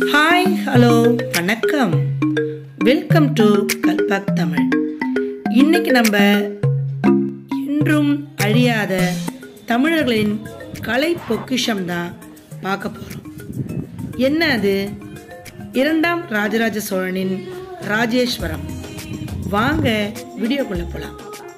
Hi hello வணக்கம் welcome to கல்பாக் தமிழ் இன்னைக்கு நம்ம இன்றும் அழியாத தமிழர்களின் கலை பொக்கிஷம் தான் பார்க்க போகிறோம் என்ன அது இரண்டாம் ராஜராஜ சோழனின் ராஜேஸ்வரம் வாங்க வீடியோக்குள்ள போகலாம்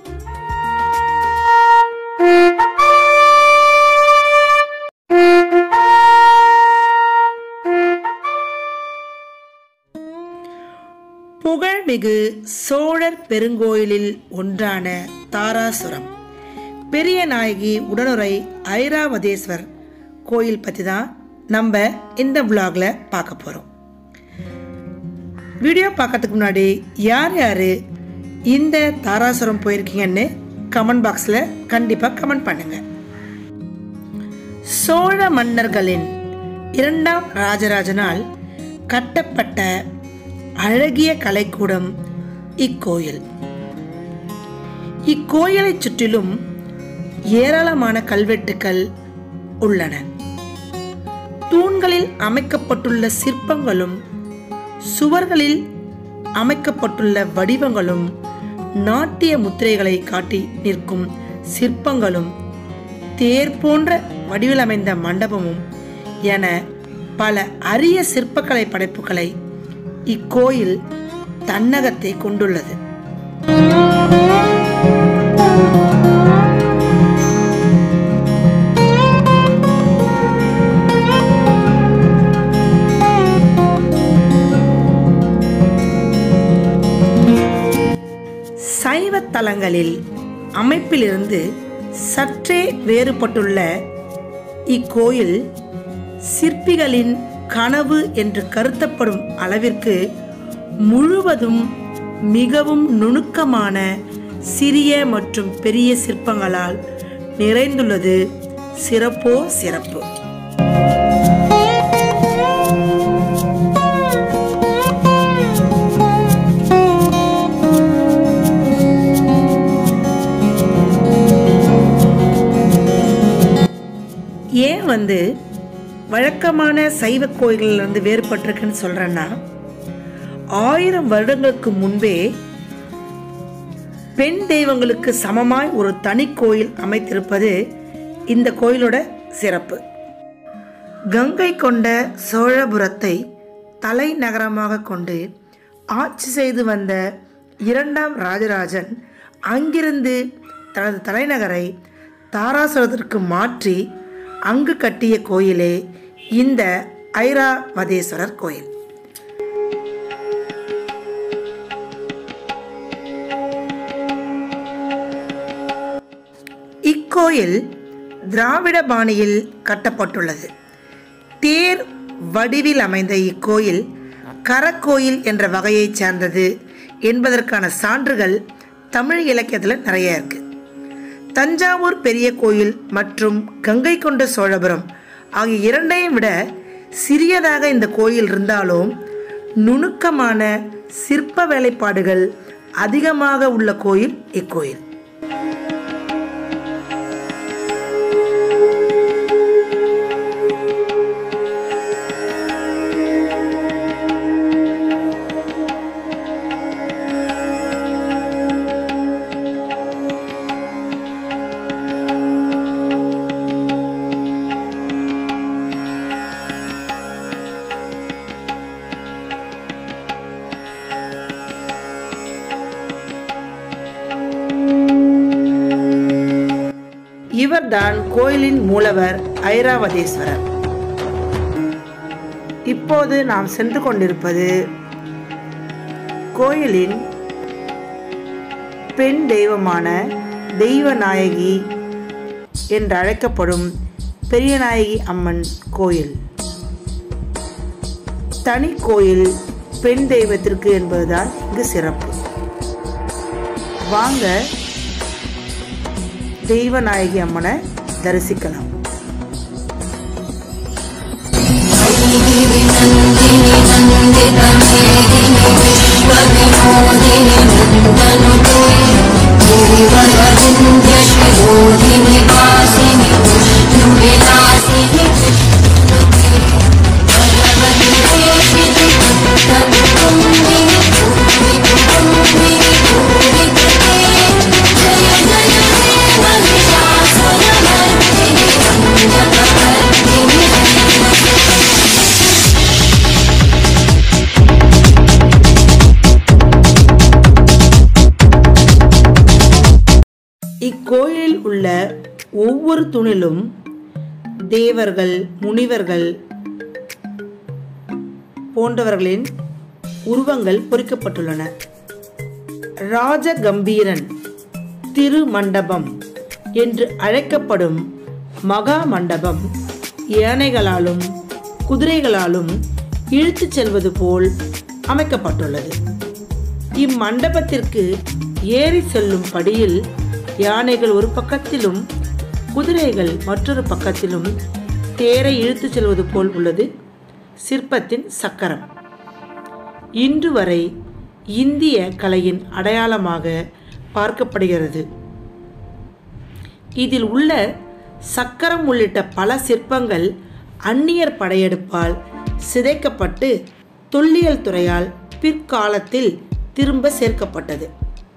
புகழ்மிகு சோழர் பெருங்கோயிலில் ஒன்றான தாராசுரம் பெரிய நாயகி உடனுரை ஐராவதேஸ்வர் கோயில் பற்றி தான் நம்ம இந்த vlogல பார்க்க போகிறோம் வீடியோ பார்க்கறதுக்கு முன்னாடி யார் யார் இந்த தாராசுரம் போயிருக்கீங்கன்னு கமெண்ட் பாக்ஸில் கண்டிப்பாக கமெண்ட் பண்ணுங்கள் சோழ மன்னர்களின் இரண்டாம் ராஜராஜனால் கட்டப்பட்ட அழகிய கலைக்கூடம் இக்கோயில் இக்கோயிலைச் சுற்றிலும் ஏராளமான கல்வெட்டுக்கள் உள்ளன தூண்களில் அமைக்கப்பட்டுள்ள சிற்பங்களும் சுவர்களில் அமைக்கப்பட்டுள்ள வடிவங்களும் நாட்டிய முத்திரைகளை காட்டி நிற்கும் சிற்பங்களும் தேர் போன்ற வடிவில் அமைந்த மண்டபமும் என பல அரிய சிற்பக்கலை படைப்புகளை இக்கோயில் தன்னகத்தை கொண்டுள்ளது சைவ தலங்களில் அமைப்பிலிருந்து சற்றே வேறுபட்டுள்ள இக்கோயில் சிற்பிகளின் கனவு என்று கருத்தப்படும் அளவிற்கு முழுவதும் மிகவும் நுணுக்கமான சிறிய மற்றும் பெரிய சிற்பங்களால் நிறைந்துள்ளது சிறப்போ சிறப்பு ஏன் வந்து வழக்கமான சைவ கோயில்களிலிருந்து வேறுபட்டிருக்குன்னு சொல்கிறேன்னா ஆயிரம் வருடங்களுக்கு முன்பே பெண் தெய்வங்களுக்கு சமமாய் ஒரு தனி கோயில் அமைத்திருப்பது இந்த கோயிலோட சிறப்பு கங்கை கொண்ட சோழபுரத்தை தலைநகரமாக கொண்டு ஆட்சி செய்து வந்த இரண்டாம் ராஜராஜன் அங்கிருந்து தனது தலைநகரை தாராசுரத்திற்கு மாற்றி அங்கு கட்டிய கோயிலே இந்த ஐராவதேஸ்வரர் கோயில் இக்கோயில் திராவிட பாணியில் கட்டப்பட்டுள்ளது தேர் வடிவில் அமைந்த இக்கோயில் கரக்கோயில் என்ற வகையைச் சேர்ந்தது என்பதற்கான சான்றுகள் தமிழ் இலக்கியத்தில் நிறைய இருக்கு தஞ்சாவூர் பெரிய கோயில் மற்றும் கங்கை கொண்ட சோழபுரம் ஆகிய இரண்டையும் விட சிறியதாக இந்த கோயில் இருந்தாலும் நுணுக்கமான சிற்ப வேலைப்பாடுகள் அதிகமாக உள்ள கோயில் இக்கோயில் இவர்தான் கோயிலின் மூலவர் ஐராவதேஸ்வரர் இப்போது நாம் சென்று கொண்டிருப்பது கோயிலின் பெண் தெய்வமான தெய்வ நாயகி என்று அழைக்கப்படும் பெரியநாயகி அம்மன் கோயில் தனி கோயில் பெண் தெய்வத்திற்கு என்பதுதான் இங்கு சிறப்பு வாங்க தெய்வநாயகி அம்மனை தரிசிக்கலாம் Thank you. இக்கோயிலில் உள்ள ஒவ்வொரு தூணிலும் தேவர்கள் முனிவர்கள் போன்றவர்களின் உருவங்கள் பொறிக்கப்பட்டுள்ளன ராஜகம்பீரன் திருமண்டபம் என்று அழைக்கப்படும் மகா மண்டபம் யானைகளாலும் குதிரைகளாலும் இழுத்துச் செல்வது போல் அமைக்கப்பட்டுள்ளது இம்மண்டபத்திற்கு ஏறி செல்லும் படியில் யானைகள் ஒரு பக்கத்திலும் குதிரைகள் மற்றொரு பக்கத்திலும் தேரை இழுத்துச் செல்வது போல் உள்ளது சிற்பத்தின் சக்கரம் இன்று வரை இந்திய கலையின் அடையாளமாக பார்க்கப்படுகிறது இதில் உள்ள சக்கரம் உள்ளிட்ட பல சிற்பங்கள் அந்நியர் படையெடுப்பால் சிதைக்கப்பட்டு தொல்லியல் துறையால் பிற்காலத்தில் திரும்ப சேர்க்கப்பட்டது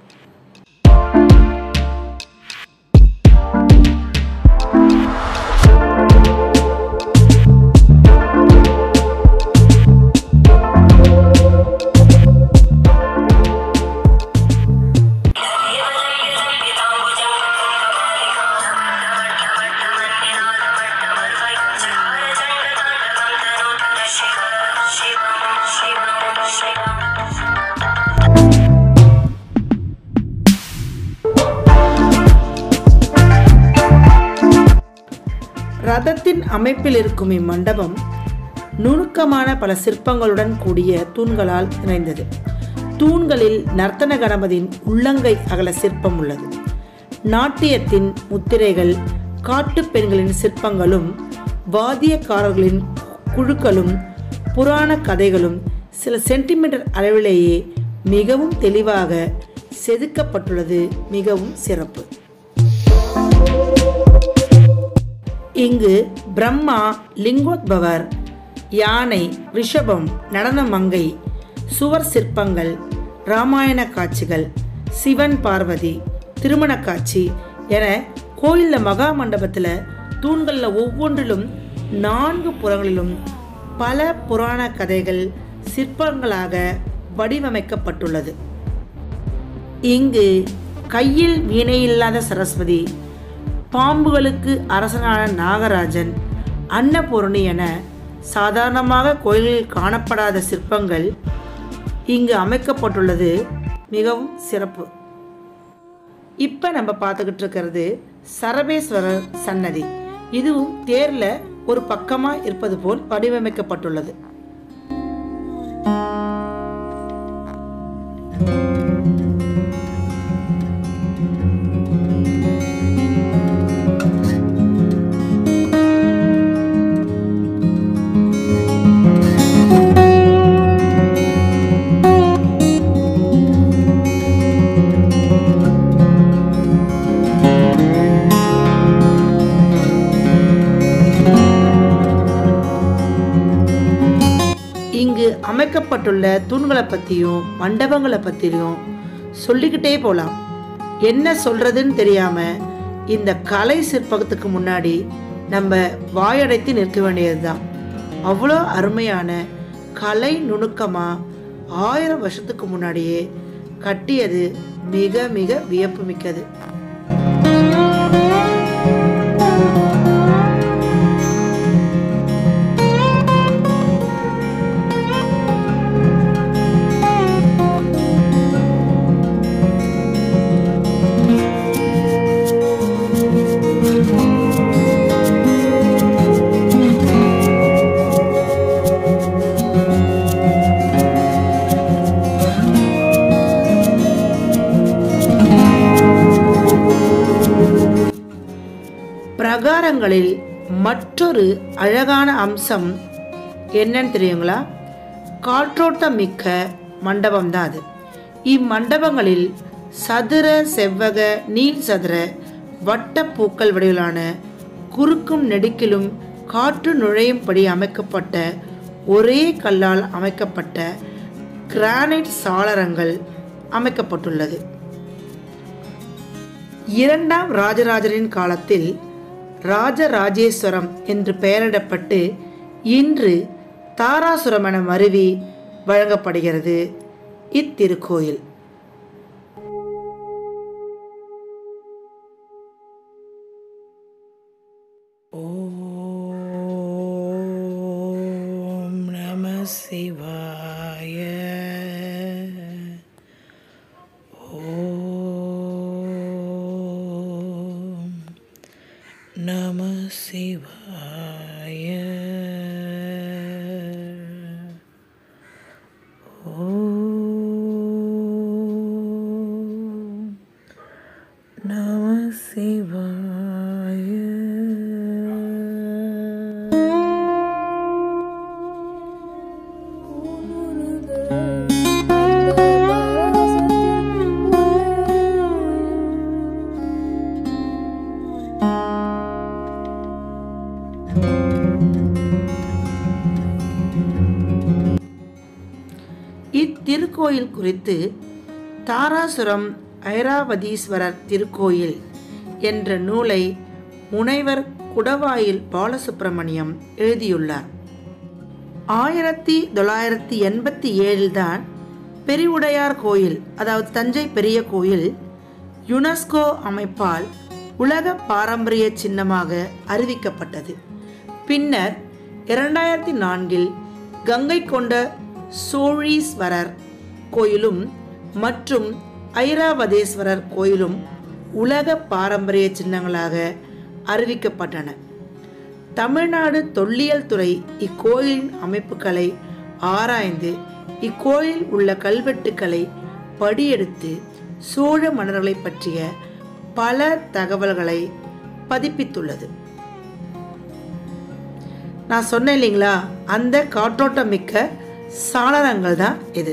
ரதத்தின் அமைப்பில் இருக்கும் இம்மண்டபம் நுணுக்கமான பல சிற்பங்களுடன் கூடிய தூண்களால் இணைந்தது தூண்களில் நர்த்தன கணபதியின் உள்ளங்கை அகல சிற்பம் உள்ளது நாட்டியத்தின் முத்திரைகள் காட்டுப் பெண்களின் சிற்பங்களும் வாத்தியக்காரர்களின் குழுக்களும் புராண கதைகளும் சில சென்டிமீட்டர் அளவிலேயே மிகவும் தெளிவாக செதுக்கப்பட்டுள்ளது மிகவும் சிறப்பு இங்கு பிரம்மா லிங்கோத்பவர் யானை ரிஷபம் நடன மங்கை சுவர் சிற்பங்கள் ராமாயண காட்சிகள் சிவன் பார்வதி திருமண காட்சி என கோயிலில் மகா மண்டபத்தில் தூண்களில் ஒவ்வொன்றிலும் நான்கு புறங்களிலும் பல புராண கதைகள் சிற்பங்களாக வடிவமைக்கப்பட்டுள்ளது இங்கு கையில் வீணையில்லாத சரஸ்வதி பாம்புகளுக்கு அரசனான நாகராஜன் அன்னபூரணி என சாதாரணமாக கோயிலில் காணப்படாத சிற்பங்கள் இங்கு அமைக்கப்பட்டுள்ளது மிகவும் சிறப்பு இப்போ நம்ம பார்த்துக்கிட்டு இருக்கிறது சரபேஸ்வரர் சன்னதி இதுவும் தேரில் ஒரு பக்கமாக இருப்பது போல் வடிவமைக்கப்பட்டுள்ளது இங்கு அமைக்கப்பட்டுள்ள தூண்களை பற்றியும் மண்டபங்களை பற்றியும் சொல்லிக்கிட்டே போகலாம் என்ன சொல்கிறதுன்னு தெரியாமல் இந்த கலை சிற்பத்துக்கு முன்னாடி நம்ம வாயடைத்து நிற்க வேண்டியது தான் அவ்வளோ அருமையான கலை நுணுக்கமாக ஆயிரம் வருஷத்துக்கு முன்னாடியே கட்டியது மிக மிக வியப்பு மிக்கது பிரகாரங்களில் மற்றொரு அழகான அம்சம் என்னன்னு தெரியுங்களா காற்றோட்டம் மிக்க மண்டபம் தான் அது இம்மண்டபங்களில் சதுர செவ்வக நீள் சதுர வட்ட பூக்கள் வடிவிலான குறுக்கும் நெடுக்கிலும் காற்று நுழையும்படி அமைக்கப்பட்ட ஒரே கல்லால் அமைக்கப்பட்ட கிரானைட் சாளரங்கள் அமைக்கப்பட்டுள்ளது இரண்டாம் ராஜராஜனின் காலத்தில் ராஜராஜேஸ்வரம் என்று பெயரிடப்பட்டு இன்று தாராசுரம் என மருவி வழங்கப்படுகிறது இத்திருக்கோயில் நம சிவாய ஓம் நம சிவாய ஓம் நம சிவாய இத்திருக்கோயில் குறித்து தாராசுரம் ஐராவதீஸ்வரர் திருக்கோயில் என்ற நூலை முனைவர் குடவாயில் பாலசுப்பிரமணியம் எழுதியுள்ளார் ஆயிரத்தி தொள்ளாயிரத்தி எண்பத்தி ஏழில்தான் பெரிவுடையார் கோயில் அதாவது தஞ்சை பெரிய கோயில் யுனெஸ்கோ அமைப்பால் உலக பாரம்பரிய சின்னமாக அறிவிக்கப்பட்டது பின்னர் இரண்டாயிரத்தி நான்கில் கங்கை கொண்ட சோழீஸ்வரர் கோயிலும் மற்றும் ஐராவதேஸ்வரர் கோயிலும் உலக பாரம்பரிய சின்னங்களாக அறிவிக்கப்பட்டன தமிழ்நாடு தொல்லியல் துறை இக்கோயிலின் அமைப்புகளை ஆராய்ந்து இக்கோயில் உள்ள கல்வெட்டுக்களை படியெடுத்து சோழ மன்னர்களை பற்றிய பல தகவல்களை பதிப்பித்துள்ளது நான் சொன்னேன் இல்லைங்களா அந்த காற்றோட்டம் மிக்க சாளரங்கள் தான் இது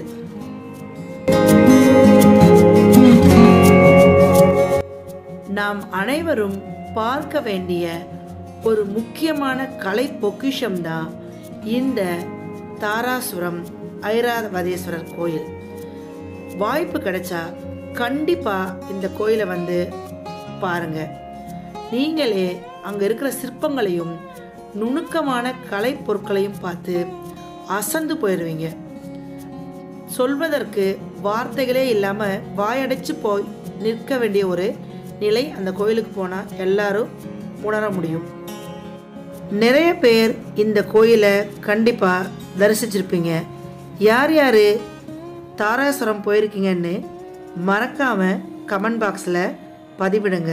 நாம் அனைவரும் பார்க்க வேண்டிய ஒரு முக்கியமான கலை பொக்கிஷம்தான் இந்த தாராசுரம் ஐராவதேஸ்வரர் கோயில் வாய்ப்பு கிடைச்சா கண்டிப்பாக இந்த கோயிலை வந்து பாருங்க நீங்களே அங்கே இருக்கிற சிற்பங்களையும் நுணுக்கமான கலை பொருட்களையும் பார்த்து அசந்து போயிடுவீங்க சொல்வதற்கு வார்த்தைகளே இல்லாமல் வாயடைச்சு போய் நிற்க வேண்டிய ஒரு நிலை அந்த கோயிலுக்கு போனால் எல்லாரும் உணர முடியும் நிறைய பேர் இந்த கோயிலை கண்டிப்பாக தரிசிச்சிருப்பீங்க யார் யார் தாராசுரம் போயிருக்கீங்கன்னு மறக்காமல் கமெண்ட் பாக்ஸில் பதிவிடுங்க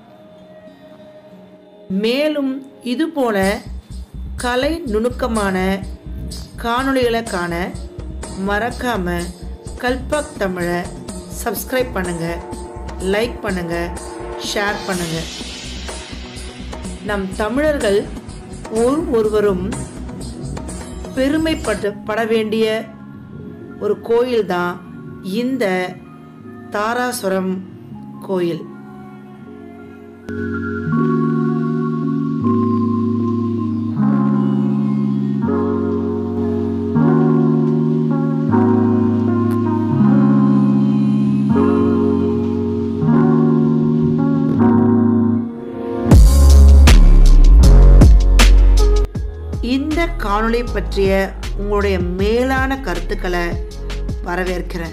மேலும் இது போல கலை நுணுக்கமான காணொளிகளை காண மறக்காம கல்பக் தமிழை சப்ஸ்கிரைப் பண்ணுங்க லைக் பண்ணுங்க ஷேர் பண்ணுங்க நம் தமிழர்கள் ஒரு ஒருவரும் பெருமைப்பட்டு பட வேண்டிய ஒரு கோயில் தான் இந்த தாராசுரம் கோயில் இந்த காணொளி பற்றிய உங்களுடைய மேலான கருத்துக்களை வரவேற்கிறேன்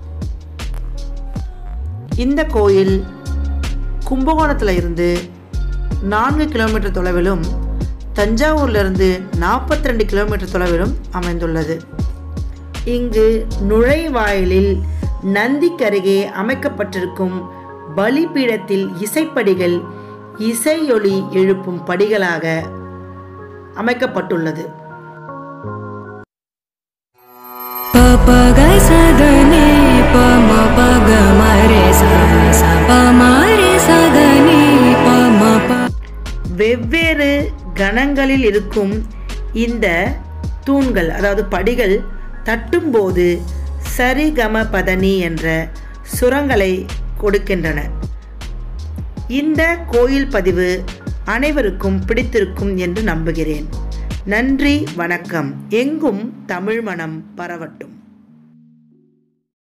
இந்த கோயில் கும்பகோணத்தில் இருந்து நான்கு கிலோமீட்டர் தொலைவிலும் தஞ்சாவூர்ல இருந்து நாற்பத்தி ரெண்டு கிலோமீட்டர் தொலைவிலும் அமைந்துள்ளது இங்கு நுழைவாயிலில் நந்திக்கருகே அமைக்கப்பட்டிருக்கும் பலிபீடத்தில் இசைப்படிகள் இசையொலி எழுப்பும் படிகளாக அமைக்கப்பட்டுள்ளது प प ग स ग नि प म प ग म रे स स प म रे स ग नि प म प வெவ்வேறு கணங்களில் இருக்கும் இந்த தூண்கள் அதாவது படிகள் தட்டும்போது சரிகம பதனி என்ற சுரங்களை கொடுக்கின்றன இந்த கோயில் பதிவு அனைவருக்கும் பிடித்திருக்கும் என்று நம்புகிறேன் நன்றி வணக்கம் எங்கும் தமிழ் மனம் பரவட்டும்